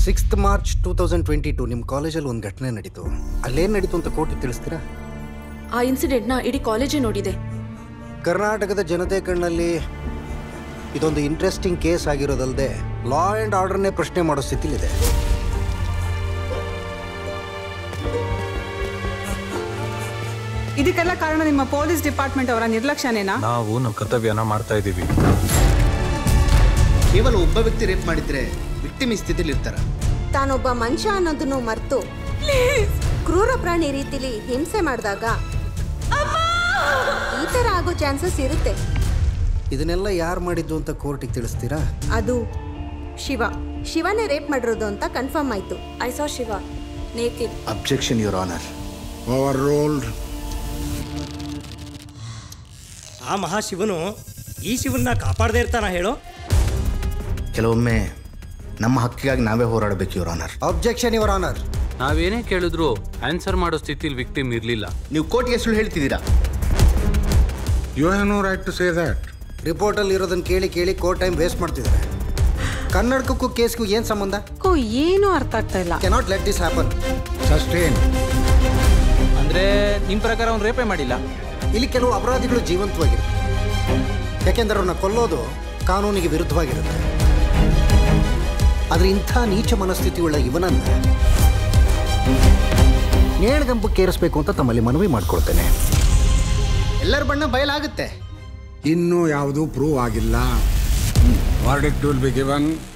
sixth March two thousand twenty two ನಿಮ್ಮ ಕಾಲೇಜಲ್ಲಿ ಒಂದು ಘಟನೆ ನಡೀತು ಅಲ್ಲೇನು ನಡೀತು ಅಂತ ಕೋರ್ಟಿಗೆ ತಿಳಿಸ್ತೀರಾ ಆ ಇನ್ಸಿಡೆಂಟ್ನ ಇಡೀ ಕಾಲೇಜೇ ನೋಡಿದೆ ಕರ್ನಾಟಕದ ಜನತೆ ಕಣ್ಣಲ್ಲಿ ಇದೊಂದು ಇಂಟ್ರೆಸ್ಟಿಂಗ್ ಕೇಸ್ ಆಗಿರೋದಲ್ಲದೆ ಲಾ ಆ್ಯಂಡ್ ಆರ್ಡರ್ನೇ ಪ್ರಶ್ನೆ ಮಾಡೋ ಸ್ಥಿತಿಲಿದೆ ಇದಕ್ಕೆಲ್ಲ ಕಾರಣ ನಿಮ್ಮ ಪೊಲೀಸ್ ಡಿಪಾರ್ಟ್ಮೆಂಟ್ ಅವರ ನಿರ್ಲಕ್ಷ್ಯನೇನಾ ನಾವು ನಮ್ಮ ಕರ್ತವ್ಯನ ಮಾಡ್ತಾ ಇದ್ದೀವಿ ಕೇವಲ ಒಬ್ಬ ವ್ಯಕ್ತಿ ರೇಪ್ ಮಾಡಿದ್ರೆ ವಿಕ್ಟಿಮ್ ಈ ಸ್ಥಿತಿಲಿ ಇರ್ತಾರ ತಾನೊಬ್ಬ ಮನುಷ್ಯ ಅನ್ನೋದನ್ನು ಮರೆತು ಕ್ರೂರ ಪ್ರಾಣಿ ರೀತಿಲಿ ಹಿಂಸೆ ಮಾಡಿದಾಗ ಈ ತರ ಆಗೋ ಚಾನ್ಸಸ್ ಇರುತ್ತೆ ಇದನ್ನೆಲ್ಲ ಯಾರು ಮಾಡಿದ್ದು ಅಂತ ಕೋರ್ಟಿಗೆ ತಿಳಿಸ್ತೀರಾ ಅದು ಶಿವ ಶಿವನೇ ರೇಪ್ ಮಾಡಿರೋದು ಅಂತ ಕನ್ಫರ್ಮ್ ಆಯ್ತು I saw Shiva naked objection your honour overruled ಆ ಮಹಾಶಿವನು ಈ ಶಿವನ್ನ ಕಾಪಾಡದೇ ಇರ್ತಾನ ಹೇಳೋ ಕೆಲವೊಮ್ಮೆ ನಮ್ಮ ಹಕ್ಕಿಗಾಗಿ ನಾವೇ ಹೋರಾಡಬೇಕು your honour objection your honour ನಾವೇನೇ ಕೇಳಿದ್ರು ಆನ್ಸರ್ ಮಾಡೋ ಸ್ಥಿತಿಲಿ ವಿಕ್ಟಿಮ್ ಇರಲಿಲ್ಲ ನೀವು ಕೋರ್ಟ್ಗೆ ಸುಳ್ಳು ಹೇಳ್ತಿದ್ದೀರಾ you have no right to say that ರಿಪೋರ್ಟಲ್ಲಿ ಇರೋದನ್ನ ಕೇಳಿ ಕೇಳಿ ಕೋರ್ಟ್ ಟೈಮ್ ವೇಸ್ಟ್ ಮಾಡ್ತಿದ್ದಾರೆ ಕನ್ನಡಕಕ್ಕೂ ಕೇಸ್ಗೂ ಏನು ಸಂಬಂಧ ಓ ಏನೂ ಅರ್ಥ ಆಗ್ತಾ ಇಲ್ಲ cannot let this happen sustain ಅಂದ್ರೆ ನಿಮ್ ಪ್ರಕಾರ ಅವ್ನು ರೇಪೇ ಮಾಡಿಲ್ಲ ಇಲ್ಲಿ ಕೆಲವು ಅಪರಾಧಿಗಳು ಜೀವಂತವಾಗಿರುತ್ತೆ ಯಾಕೆಂದ್ರೆ ಅವ್ರನ್ನ ಕೊಲ್ಲೋದು ಕಾನೂನಿಗೆ ವಿರುದ್ಧವಾಗಿರುತ್ತೆ ಆದರೆ ಇಂಥ ನೀಚ ಮನಸ್ಥಿತಿ ಉಳ್ಳ ಇವನನ್ನ ನೇಣಗಂಬಕ್ಕೆ ಏರಿಸಬೇಕು ಅಂತ ತಮ್ಮಲ್ಲಿ ಮನವಿ ಮಾಡ್ಕೊಳ್ತೇನೆ ಎಲ್ಲರ ಬಣ್ಣ ಬಯಲಾಗುತ್ತೆ ಇನ್ನೂ ಯಾವುದೂ ಪ್ರೂವ್ ಆಗಿಲ್ಲ ವರ್ಡಿಕ್ಟ್ ವಿಲ್ ಬಿ ಗಿವನ್